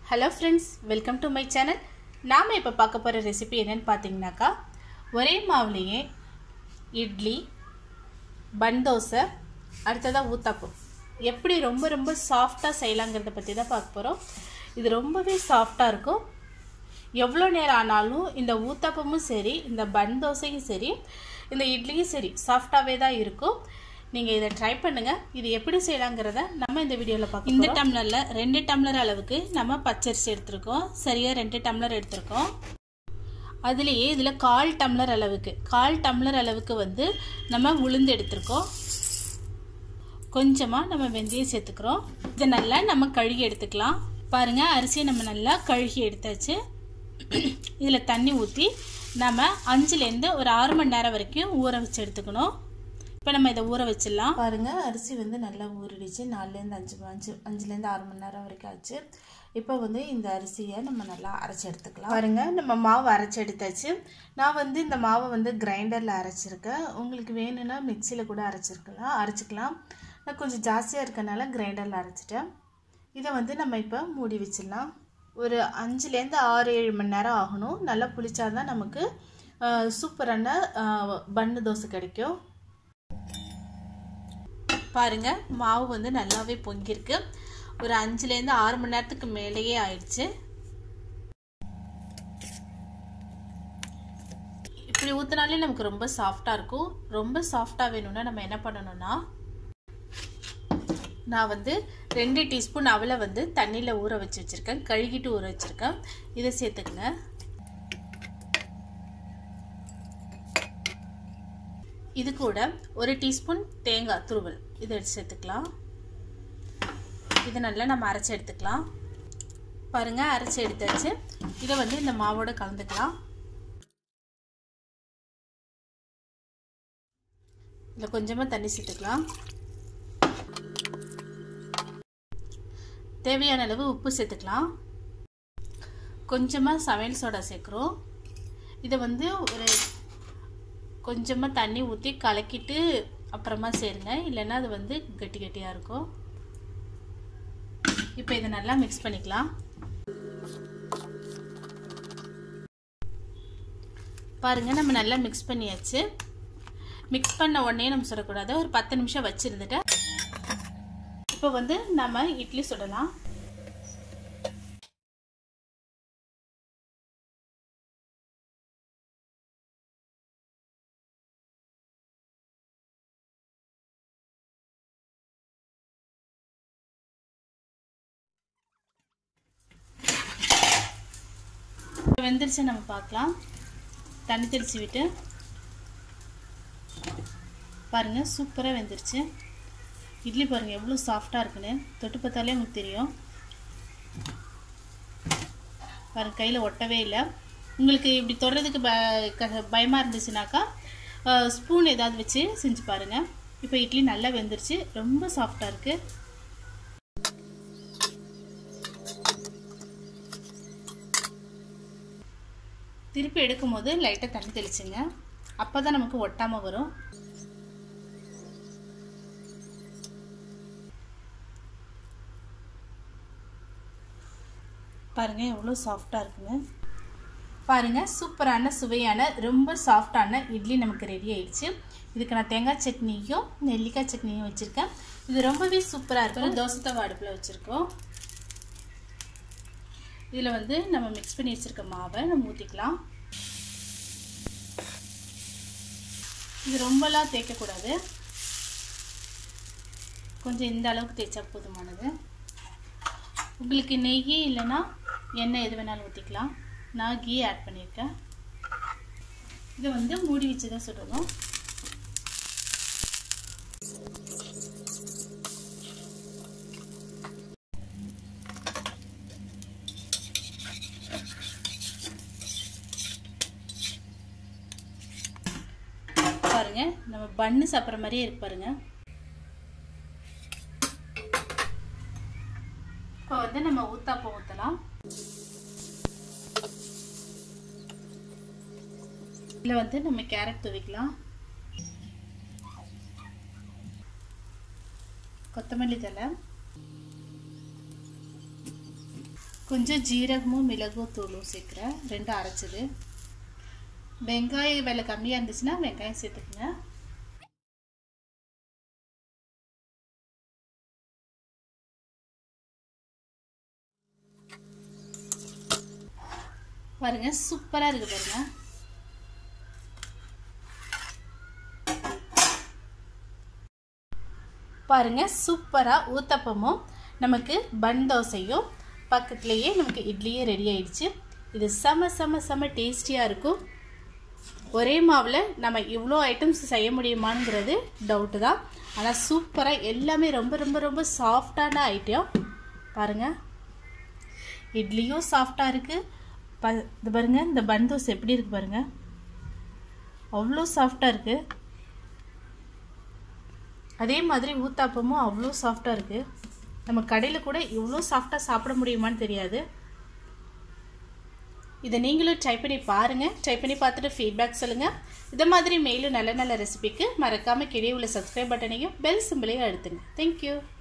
hello friends welcome to my channel நாம் இப்போ பார்க்க போகிற ரெசிபி என்னென்னு பார்த்தீங்கன்னாக்கா ஒரே மாவுலேயே இட்லி பன் தோசை அடுத்ததாக ஊத்தாப்பம் எப்படி ரொம்ப ரொம்ப சாஃப்டாக செய்யலாங்கிறத பற்றி தான் பார்க்க போகிறோம் இது ரொம்பவே சாஃப்டாக இருக்கும் எவ்வளோ நேரம் ஆனாலும் இந்த ஊத்தாப்பமும் சரி இந்த பன் தோசையும் சரி இந்த இட்லியும் சரி சாஃப்டாகவே தான் இருக்கும் நீங்கள் இதை ட்ரை பண்ணுங்கள் இது எப்படி செய்யலாங்கிறத நம்ம இந்த வீடியோவில் பார்க்க இந்த டம்ளரில் ரெண்டு டம்ளர் அளவுக்கு நம்ம பச்சரிசி எடுத்திருக்கோம் சரியாக ரெண்டு டம்ளர் எடுத்திருக்கோம் அதுலேயே இதில் கால் டம்ளர் அளவுக்கு கால் டம்ளர் அளவுக்கு வந்து நம்ம உளுந்து எடுத்திருக்கோம் கொஞ்சமாக நம்ம வெந்தயம் சேர்த்துக்கிறோம் இதை நல்லா நம்ம கழுகி எடுத்துக்கலாம் பாருங்கள் அரிசியை நம்ம நல்லா கழுகி எடுத்தாச்சு இதில் தண்ணி ஊற்றி நம்ம அஞ்சுலேருந்து ஒரு ஆறு மணி நேரம் வரைக்கும் ஊற வச்சு எடுத்துக்கணும் இப்போ நம்ம இதை ஊற வச்சிடலாம் பாருங்கள் அரிசி வந்து நல்லா ஊறிடுச்சு நாலுலேருந்து அஞ்சு அஞ்சு அஞ்சுலேருந்து ஆறு மணி நேரம் வரைக்கும் ஆச்சு இப்போ வந்து இந்த அரிசியை நம்ம நல்லா அரைச்சி எடுத்துக்கலாம் பாருங்க நம்ம மாவு அரைச்சி எடுத்தாச்சு நான் வந்து இந்த மாவை வந்து கிரைண்டரில் அரைச்சிருக்கேன் உங்களுக்கு வேணும்னா மிக்சியில் கூட அரைச்சிருக்கலாம் அரைச்சிக்கலாம் நான் கொஞ்சம் ஜாஸ்தியாக இருக்கனால கிரைண்டரில் அரைச்சிட்டேன் இதை வந்து நம்ம இப்போ மூடி வச்சிடலாம் ஒரு அஞ்சுலேருந்து ஆறு ஏழு மணி நேரம் ஆகணும் நல்லா புளிச்சாதான் நமக்கு சூப்பரான பன்னு தோசை கிடைக்கும் பாருங்க மாவு வந்து நல்லாவே பொங்கியிருக்கு ஒரு அஞ்சுலேருந்து ஆறு மணி நேரத்துக்கு மேலேயே ஆயிடுச்சு இப்படி ஊற்றினாலே நமக்கு ரொம்ப சாஃப்டாக இருக்கும் ரொம்ப சாஃப்டாக வேணும்னா நம்ம என்ன பண்ணணும்னா நான் வந்து ரெண்டு டீஸ்பூன் அவலை வந்து தண்ணியில் ஊற வச்சு வச்சுருக்கேன் கழுகிட்டு ஊற வச்சுருக்கேன் இதை சேர்த்துக்குங்க இது கூட ஒரு டீஸ்பூன் தேங்காய் துருவல் இதை எடுத்து சேர்த்துக்கலாம் இதை நல்லா நம்ம அரைச்சி எடுத்துக்கலாம் பாருங்கள் அரைச்சி எடுத்தாச்சு இதை வந்து இந்த மாவோட கலந்துக்கலாம் இதில் கொஞ்சமாக தண்ணி சேர்த்துக்கலாம் தேவையான அளவு உப்பு சேர்த்துக்கலாம் கொஞ்சமாக சமையல் சோடா சேர்க்குறோம் இதை வந்து ஒரு கொஞ்சமாக தண்ணி ஊற்றி கலக்கிட்டு அப்புறமா சேருங்க இல்லைன்னா அது வந்து கட்டி கட்டியாக இருக்கும் இப்போ இதை நல்லா மிக்ஸ் பண்ணிக்கலாம் பாருங்கள் நம்ம நல்லா மிக்ஸ் பண்ணியாச்சு மிக்ஸ் பண்ண உடனே நம்ம சுடக்கூடாது ஒரு பத்து நிமிஷம் வச்சுருந்துட்டு இப்போ வந்து நம்ம இட்லி சுடலாம் வெந்துருச்சு நம்ம பார்க்கலாம் தண்ணி தெளித்து விட்டு பாருங்கள் சூப்பராக வெந்துருச்சு இட்லி பாருங்கள் எவ்வளோ சாஃப்டாக இருக்குன்னு தொட்டு பார்த்தாலே உங்களுக்கு தெரியும் பாருங்கள் கையில் ஒட்டவே இல்லை உங்களுக்கு இப்படி தொடுறதுக்கு ப பயமாக இருந்துச்சுனாக்கா ஸ்பூன் ஏதாவது வச்சு செஞ்சு பாருங்கள் இப்போ இட்லி நல்லா வெந்துருச்சு ரொம்ப சாஃப்டாக இருக்குது திருப்பி எடுக்கும் போது லைட்டாக தண்ணி தெளிச்சுங்க அப்போ தான் நமக்கு ஒட்டாமல் வரும் பாருங்கள் எவ்வளோ சாஃப்டாக இருக்குங்க பாருங்கள் சூப்பரான சுவையான ரொம்ப சாஃப்டான இட்லி நமக்கு ரெடி ஆயிடுச்சு இதுக்கு நான் தேங்காய் சட்னியும் நெல்லிக்காய் சட்னியும் வச்சுருக்கேன் இது ரொம்பவே சூப்பராக இருக்கும் தோசை தவா அடுப்பில் வச்சுருக்கோம் இதில் வந்து நம்ம மிக்ஸ் பண்ணி வச்சுருக்க மாவை நம்ம ஊற்றிக்கலாம் இது ரொம்பலாம் தேய்க்கக்கூடாது கொஞ்சம் இந்த அளவுக்கு தேய்ச்சா போதுமானது உங்களுக்கு நெய் இல்லைன்னா எண்ணெய் எது வேணாலும் ஊற்றிக்கலாம் நான் கீ ஆட் பண்ணியிருக்கேன் இதை வந்து மூடி வச்சு தான் சுடணும் பாருங்க நம்ம பண்ணு சாப்பிட்ற மாதிரியே இருக்கு பாருங்க இப்போ வந்து நம்ம ஊத்தாப்பம் ஊற்றலாம் இதில் வந்து நம்ம கேரட் துவைக்கலாம் கொத்தமல்லி தலை கொஞ்சம் ஜீரகமும் மிளகும் தூளும் சேர்க்குறேன் ரெண்டும் அரைச்சது வெங்காயம் விலை கம்மியாக இருந்துச்சுன்னா வெங்காயம் சேர்த்துக்குங்க பாருங்க சூப்பராக இருக்குது பாருங்க பாருங்க சூப்பராக ஊத்தப்பமும் நமக்கு பன் தோசையும் பக்கத்துலேயே நமக்கு இட்லியே ரெடி ஆயிடுச்சு இது செம செம செம டேஸ்டியாக இருக்கும் ஒரே மாவில் நம்ம இவ்வளோ ஐட்டம்ஸ் செய்ய முடியுமாங்கிறது டவுட்டு தான் ஆனால் சூப்பராக எல்லாமே ரொம்ப ரொம்ப ரொம்ப சாஃப்டான ஐட்டம் பாருங்கள் இட்லியும் சாஃப்டாக இருக்குது ப இது பாருங்கள் இந்த பன் தோசை எப்படி இருக்குது பாருங்கள் அவ்வளோ சாஃப்டாக இருக்குது அதே மாதிரி ஊத்தாப்பமும் அவ்வளோ சாஃப்டாக இருக்குது நம்ம கடையில் கூட இவ்வளோ சாஃப்டாக சாப்பிட முடியுமான்னு தெரியாது இதை நீங்களும் ட்ரை பண்ணி பாருங்கள் ட்ரை பண்ணி பார்த்துட்டு ஃபீட்பேக் சொல்லுங்கள் இதை மாதிரி மேலும் நல்ல நல்ல ரெசிபிக்கு மறக்காமல் கீழே உள்ள சப்ஸ்கிரைப் பட்டனையும் பெல் சிம்பிளையும் அழுத்துங்க தேங்க்யூ